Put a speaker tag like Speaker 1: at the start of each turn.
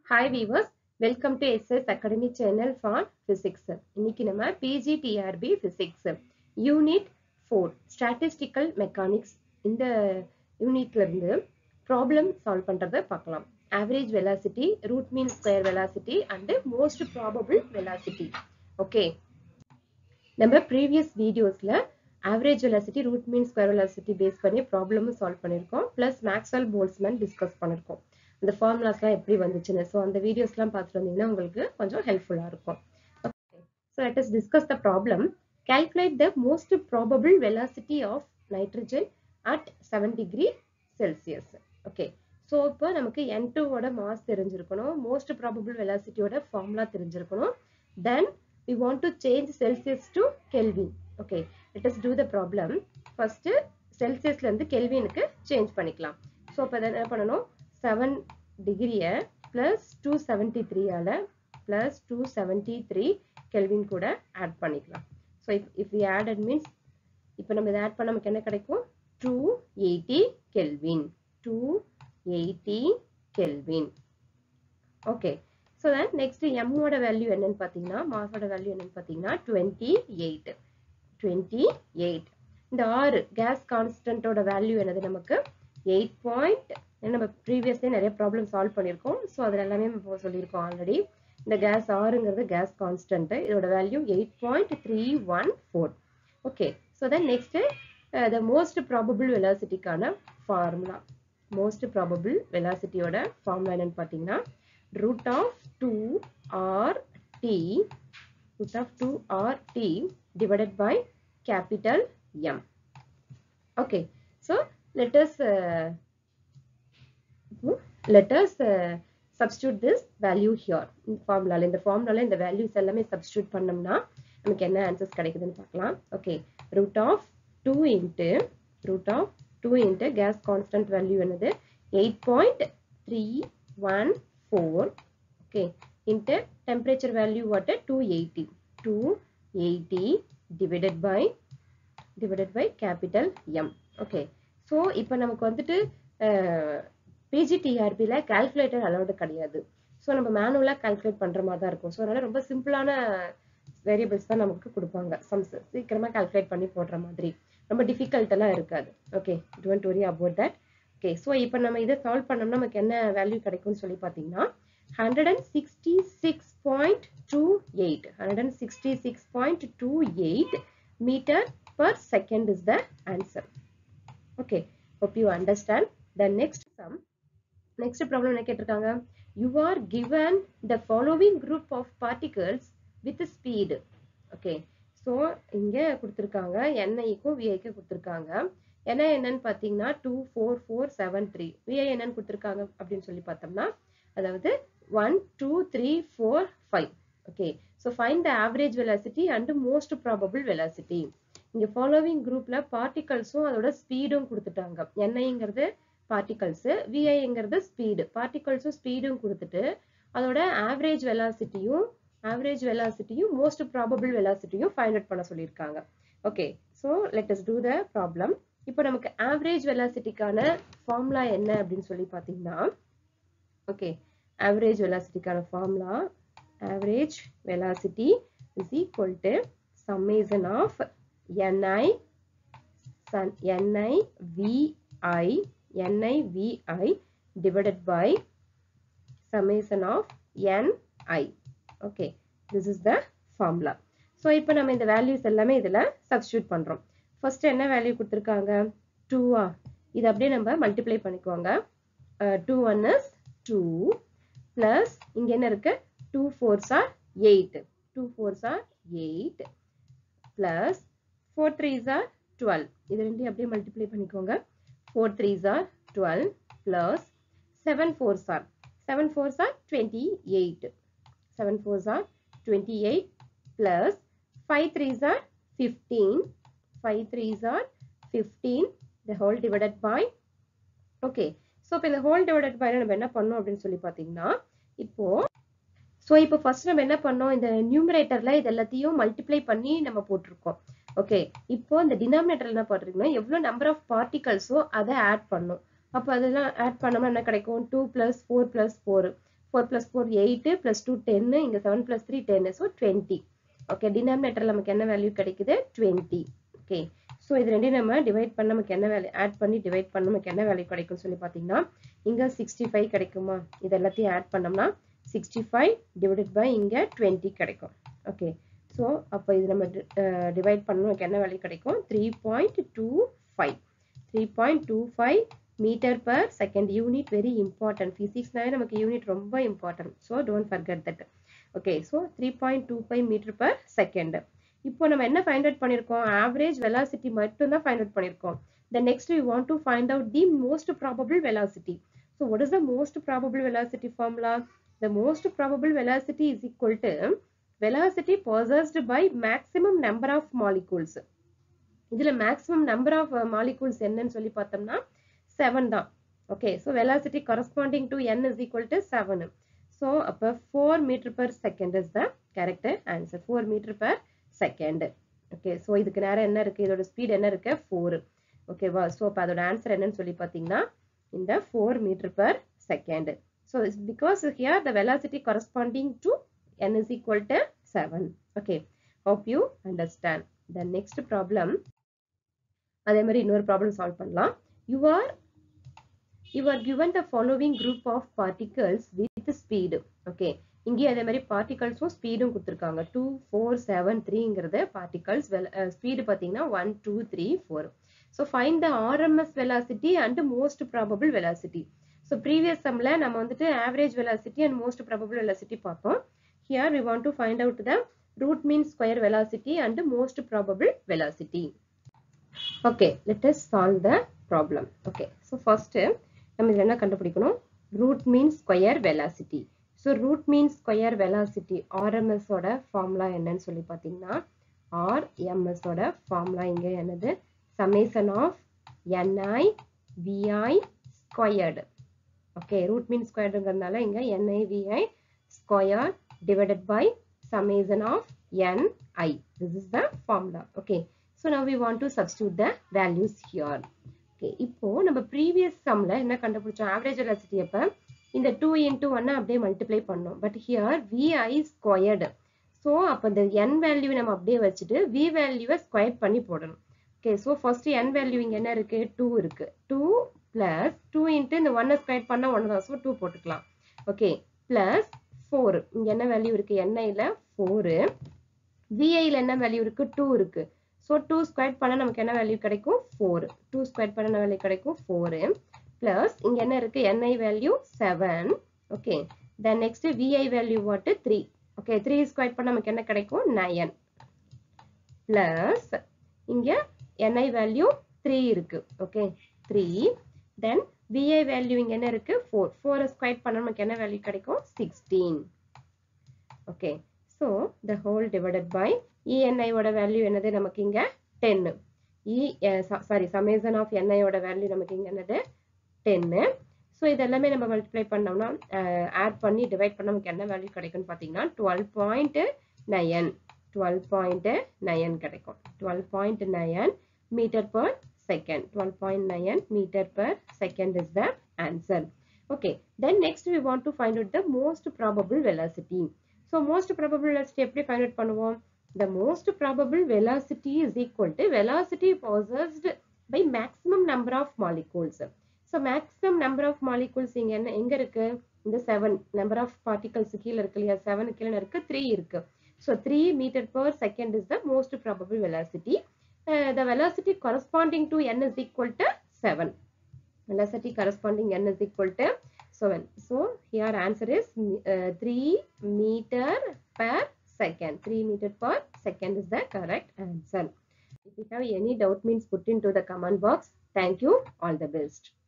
Speaker 1: Hi viewers welcome to SS academy channel for physics இன்னைக்கு நம்ம PGTRB physics unit four statistical mechanics இந்த யூனிட்ல இருந்து ப்ராப்ளம் சால்வ் பண்றதை பார்க்கலாம் average velocity root mean square velocity and most probable velocity okay நம்ம previous வீடியோஸ்ல average velocity root mean square velocity base பண்ணி ப்ராப்ளமும் சால்வ் பண்ணியிருக்கோம் ப்ளஸ் மேக்ஸ்வெல் போல்ஸ்மேன் டிஸ்கஸ் பண்ணியிருக்கோம் இந்த ஃபார்முலாஸ்லாம் எப்படி வந்துச்சுன்னு ஸோ அந்த வீடியோஸ்லாம் பார்த்துட்டு வந்தீங்கன்னா உங்களுக்கு கொஞ்சம் ஹெல்ப்ஃபுல்லாக இருக்கும் okay so let us discuss the problem calculate the most probable velocity of nitrogen at 7 degree celsius okay so இப்போ நமக்கு என் டூவோட மாஸ் தெரிஞ்சிருக்கணும் மோஸ்ட் ப்ராபபிள் வெலாசிட்டியோட ஃபார்முலா தெரிஞ்சிருக்கணும் then we want to change Celsius to kelvin okay let us do the problem first செல்சியஸ்ல இருந்து கெல்வினுக்கு change பண்ணிக்கலாம் ஸோ இப்போ என்ன பண்ணணும் செவன் டிகிரியை பிளஸ் டூ செவன்டி த்ரீயால plus two seventy three kelvin கூட ஆட் பண்ணிக்கலாம் so if if we added means இப்போ நம்ம இதை ஆட் பண்ண நமக்கு என்ன கிடைக்கும் two eighty kelvin two eighty kelvin okay so then next எம்மோட வேல்யூ என்னன்னு பார்த்தீங்கன்னா மாஸோட வேல்யூ என்னன்னு பார்த்தீங்கன்னா டுவெண்ட்டி எயிட் டுவெண்ட்டி எயிட் இந்த ஆறு கேஸ் கான்ஸ்டன்ட்டோட வேல்யூ என்னது நமக்கு எயிட் பாயிண்ட் நம்ம ப்ரீவியஸ்லேயே நிறைய ப்ராப்ளம் சால்வ் பண்ணியிருக்கோம் ஸோ அதில் எல்லாமே நம்ம சொல்லியிருக்கோம் ஆல்ரெடி இந்த கேஸ் ஆறுங்கிறது கேஸ் கான்ஸ்டன்ட் இதோட value eight point three one four okay so then next the most probable வெலாசிட்டிக்கான ஃபார்முலா மோஸ்ட் ப்ராபபிள் வெலாசிட்டியோட ஃபார்முலா என்னன்னு பார்த்தீங்கன்னா root of two R T root of two R T divided by capital M okay so let us uh, let us uh, substitute this value here in formula இந்த ஃபார்முலால இந்த values எல்லாமே substitute பண்ணோம்னா நமக்கு என்ன answers கிடைக்குதுன்னு பார்க்கலாம் okay root of two into root of two into gas constant value என்னது eight point three one four okay into temperature value what two eighty two eighty divided by divided by capital M okay so இப்போ நமக்கு வந்துட்டு பிஜிடிஆர்பியில் calculator allowed கிடையாது so நம்ம மேனுவலாக calculate பண்ணுற மாதிரி தான் இருக்கும் ஸோ அதனால் ரொம்ப சிம்பிளான வேரியபிள்ஸ் தான் நமக்கு கொடுப்பாங்க சம்ஸ் சீக்கிரமாக கால்குலேட் பண்ணி போடுற மாதிரி ரொம்ப டிஃபிகல்ட்டெல்லாம் இருக்காது okay don't worry about that okay so இப்போ நம்ம இதை சால்வ் பண்ணோம்னா நமக்கு என்ன வேல்யூ கிடைக்கும்னு சொல்லி பார்த்தீங்கன்னா hundred and sixty six point two eight hundred and sixty six point two eight meter per second is the answer. Okay, hope you understand. The next sum, next problem என்ன கேட்டிருக்காங்க you are given the following group of particles with speed. Okay, so இங்க கொடுத்திருக்காங்க NIக்கும் VIக்கும் கொடுத்திருக்காங்க என்ன என்னன்னு பார்த்தீங்கன்னா two four four seven three v i என்னன்னு கொடுத்துருக்காங்க அப்படின்னு சொல்லி பார்த்தோம்னா அதாவது one two three four five okay so fine the average velocity and most probable velocity இங்க ஃபாலோவிங் குரூப்ல பார்ட்டிகல்ஸும் அதோட ஸ்பீடும் கொடுத்துட்டாங்க என்ஐங்கிறது பார்ட்டிகல்ஸ் விஐங்கிறது ஸ்பீடு பார்ட்டிகல்ஸும் ஸ்பீடும் கொடுத்துட்டு அதோட ஆவரேஜ் வெலாசிட்டியும் ஆவரேஜ் வெலாசிட்டியும் மோஸ்ட் ப்ராபபிள் வெலாசிட்டியும் ஃபைண்ட் அவுட் பண்ண சொல்லியிருக்காங்க okay so let us do the problem இப்போ நமக்கு ஆவரேஜ் வெலாசிட்டிக்கான ஃபார்முலா என்ன அப்படின்னு சொல்லி பார்த்தீங்கன்னா ஓகே ஆவரேஜ் வெலாசிட்டிக்கான formula average velocity is equal to summation of ni sun ni vi ni vi divided by summation of ni okay this is the formula so இப்போ நம்ம இந்த values எல்லாமே இதுல substitute பண்றோம் first என்ன value கொடுத்திருக்காங்க 2 ஆ இது அப்படியே நம்ம multiply பண்ணிக்குவாங்க 2 1 is 2 plus இங்க என்ன இருக்கு 2 4s are 8 2 4s are 8 plus 4 3s are 12 இது ரெண்டையும் அப்படியே மல்டிப்ளை பண்ணிக்கோங்க 4 3s are 12 plus 7 4s are 7 4s are 28 7 4s are 28 plus 5 3s are 15 5 3s are 15 the whole divided by okay so இப்போ இந்த whole divided by நம்ம என்ன பண்ணோம் அப்படின்னு சொல்லி பார்த்தீங்கன்னா இப்போ ஸோ இப்போ ஃபர்ஸ்ட் நம்ம என்ன பண்ணோம் இந்த நியூமரேட்டர்ல இது எல்லாத்தையும் மல்டிப்ளை பண்ணி நம்ம போட்டிருக்கோம் ஓகே இப்போ இந்த டினாமினேட்டர் என்ன போட்டிருக்கோம்னா எவ்வளோ நம்பர் ஆஃப் பார்ட்டிகல்ஸோ அதை ஆட் பண்ணும் அப்போ அதெல்லாம் ஆட் பண்ணோம்னா என்ன கிடைக்கும் two plus four plus four four plus four eight plus two டென்னு இங்க செவன் பிளஸ் த்ரீ டென்னு ஸோ டுவெண்ட்டி ஓகே டினாமினேட்டர் நமக்கு என்ன வேல்யூ கிடைக்குது டுவெண்ட்டி ஓகே ஸோ இது ரெண்டையும் நம்ம டிவைட் பண்ண நமக்கு என்ன வேல்யூ ஆட் பண்ணி டிவைட் பண்ண நமக்கு என்ன வேல்யூ கிடைக்கும்னு சொல்லி பார்த்தீங்கன்னா இங்க சிக்ஸ்டி ஃபைவ் கிடைக்குமா இது எல்லாத்தையும் ஆட் பண்ணோம்னா சிக்ஸ்டி ஃபைவ் டிவைடட் பை இங்க டுவெண்ட்டி கிடைக்கும் ஓகே ஸோ அப்போ இது நம்ம டிவைட் பண்ண நமக்கு என்ன வேல்யூ கிடைக்கும் three point two five three point two five meter per second unit very important ஃபிசிக்ஸ்னாவே நமக்கு யூனிட் ரொம்ப important so don't forget that okay so three point two five meter per second இப்போ நம்ம என்ன ஃபைண்ட் அவுட் பண்ணியிருக்கோம் average velocity மட்டும் தான் find out பண்ணியிருக்கோம் the next we want to find out the most probable velocity so what is the most probable velocity formula the most probable velocity is equal to velocity possessed by maximum number of molecules இதுல maximum number of uh, molecules என்னன்னு சொல்லி பார்த்தோம்னா 7 தான் okay so velocity corresponding to n is equal to 7 so அப்ப 4 meter per second is the correct answer 4 meter per second okay so இதுக்கு நேரம் என்ன இருக்கு இதோட ஸ்பீட் என்ன இருக்கு 4 ஓகேவா ஸோ அப்போ அதோட ஆன்சர் என்னன்னு சொல்லி பார்த்தீங்கன்னா இந்த four meter per second so it's because here the velocity corresponding to n is equal to seven okay hope you understand the next problem அதே மாதிரி இன்னொரு ப்ராப்ளம் சால்வ் பண்ணலாம் you are you are given the following group of particles with speed okay இங்கேயும் அதே மாதிரி பார்ட்டிகல்ஸும் ஸ்பீடும் கொடுத்துருக்காங்க டூ ஃபோர் செவன் த்ரீங்கிறது பார்ட்டிகல்ஸ் ஸ்பீடு பார்த்தீங்கன்னா one two three four so find the RMS velocity and most probable velocity so previous சம்ல நம்ம வந்துட்டு average velocity and most probable velocity பார்த்தோம் here we want to find out the root mean square velocity and most probable velocity okay let us solve the problem okay so first நம்ம இதில் என்ன கண்டுபிடிக்கணும் root mean square velocity so root mean square velocity ஆர்எம்எஸோட formula என்னன்னு சொல்லி பார்த்தீங்கன்னா ஆர்எம்எஸோட formula இங்கே என்னது summation of ni vi squared okay root mean squaredங்கிறதுனால இங்க ni vi squared divided by summation of ni this is the formula okay so now we want to substitute the values here okay இப்போ நம்ம previous sumல என்ன கண்டுபிடிச்சோம் average velocity அப்ப இந்த 2 into 1 அப்படியே multiply பண்ணோம் but here vi squared so அப்ப இந்த n value நம்ம அப்படியே வச்சுட்டு v value ஸ்கொயர் பண்ணி போடணும் okay so first n value இங்கே என்ன இருக்கு டூ இருக்கு டூ பிளஸ் டூ இன்ட்டு இந்த ஒன்னை ஸ்கொயர் பண்ணால் ஒன்று தான் ஸோ டூ போட்டுக்கலாம் ஓகே பிளஸ் ஃபோர் இங்கே என்ன வேல்யூ இருக்கு என்ஐயில் ஃபோரு விஐயில் என்ன வேல்யூ இருக்கு டூ இருக்கு ஸோ டூ ஸ்கொயர் பண்ணால் நமக்கு என்ன வேல்யூ கிடைக்கும் ஃபோர் டூ ஸ்கொயர் பண்ண என்ன வேல்யூ கிடைக்கும் ஃபோரு பிளஸ் இங்கே என்ன இருக்கு n i value seven okay then next v i value what three okay three square பண்ண நமக்கு என்ன கிடைக்கும் நயன் பிளஸ் இங்கே ni வேல்யூ த்ரீ இருக்கு okay three then v i value இங்க என்ன இருக்கு ஃபோர் ஃபோர் ஸ்கொயர் பண்ண நமக்கு என்ன வேல்யூ கிடைக்கும் sixteen okay so the whole divided by இஎன்ஐயோட வேல்யூ என்னது நமக்கு இங்க டென்னு இ சாரி சமேசன் ஆஃப் என்ஐயோட வேல்யூ நமக்கு இங்க என்னது டென்னு ஸோ இதெல்லாமே நம்ம மல்டிப்ளை பண்ணோம்னா ஆட் பண்ணி டிவைட் பண்ண நமக்கு என்ன வேல்யூ கிடைக்கும்னு பார்த்தீங்கன்னா twelve point nine twelve point nine கிடைக்கும் twelve point nine meter per second 12.9 meter per second is the answer okay then next we want to find out the most probable velocity so most probable velocity எப்படி find out பண்ணுவோம் the most probable velocity is equal to velocity possessed by maximum number of molecules so maximum number of molecules இங்க என்ன எங்க இருக்கு இந்த 7 number of particles கீழ இருக்கு இல்லையா 7 கீழ இருக்கு 3 இருக்கு so 3 meter per second is the most probable velocity uh, the velocity corresponding to n is equal to 7 velocity corresponding n is equal to 7 so here answer is uh, 3 meter per second 3 meter per second is the correct answer if you have any doubt means put into the comment box thank you all the best